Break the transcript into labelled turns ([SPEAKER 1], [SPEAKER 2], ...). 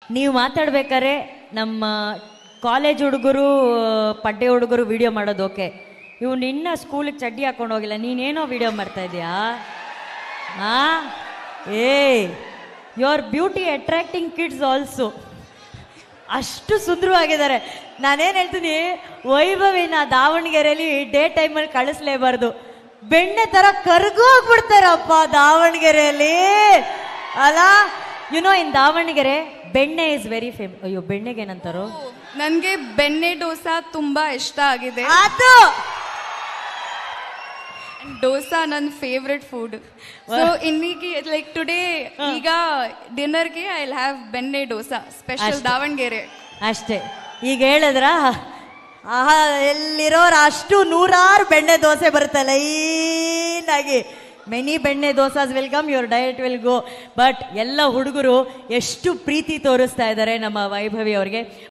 [SPEAKER 1] ನೀವು ಮಾತಾಡ್ಬೇಕಾದ್ರೆ ನಮ್ಮ ಕಾಲೇಜ್ ಹುಡುಗರು ಪಡ್ಡೆ ಹುಡುಗರು ವಿಡಿಯೋ ಮಾಡೋದು ಓಕೆ ಇವು ನಿನ್ನ ಸ್ಕೂಲಿಗೆ ಚಡ್ಡಿ ಹಾಕೊಂಡು ಹೋಗಿಲ್ಲ ನೀನೇನೋ ವಿಡಿಯೋ ಮಾಡ್ತಾ ಇದೀಯಾ ಆ ಏ you are beauty attracting kids also ಅಷ್ಟು ಸುಂದರವಾಗಿದ್ದಾರೆ ನಾನೇನು ಹೇಳ್ತೀನಿ ವೈಭವಿನ ದಾವಣಗೆರೆಯಲ್ಲಿ ಡೇ ಟೈಮಲ್ಲಿ ಕಳಿಸ್ಲೇಬಾರ್ದು ಬೆಣ್ಣೆ ತರ ಕರ್ಗೋಗ್ಬಿಡ್ತಾರಪ್ಪ ದಾವಣಗೆರೆಯಲ್ಲಿ ಅಲ್ಲ ಯು ನೋ ಇನ್ ದಾವಣಗೆರೆ ಬೆಣ್ಣೆ ಇಸ್ ವೆರಿ ಫೇಮ್ ಅಯ್ಯೋ ಬೆಣ್ಣೆಗೆ ಏನಂತಾರೋ
[SPEAKER 2] ನನ್ಗೆ ಬೆಣ್ಣೆ ಡೋಸಾ ತುಂಬಾ ಇಷ್ಟ ಆಗಿದೆ
[SPEAKER 1] ಅದು
[SPEAKER 2] ಡೋಸಾ ನನ್ನ ಫೇವ್ರೆಟ್ ಫುಡ್ ಸೊ ಇನ್ನಿಗೆ ಲೈಕ್ ಟುಡೇ ಈಗ ಡಿನ್ನರ್ಗೆ ಐ ಹ್ಯಾವ್ ಬೆಣ್ಣೆ ಡೋಸಾ ಸ್ಪೆಷಲ್
[SPEAKER 1] ಅಷ್ಟೇ.
[SPEAKER 2] ದಾವಣಗೆರೆ
[SPEAKER 1] ಅಷ್ಟೇ ಈಗ ಹೇಳಿದ್ರ ಆಹಾ ಎಲ್ಲಿರೋರು ಅಷ್ಟು ನೂರಾರು ಬೆಣ್ಣೆ ದೋಸೆ ಬರುತ್ತೆ ಲೈನಾಗಿ many benne dosas will come your diet will go but ಎಲ್ಲ ಹುಡುಗರು ಎಷ್ಟು ಪ್ರೀತಿ ತೋರಿಸ್ತಾ ಇದ್ದಾರೆ ನಮ್ಮ ವೈಭವಿ ಅವ್ರಿಗೆ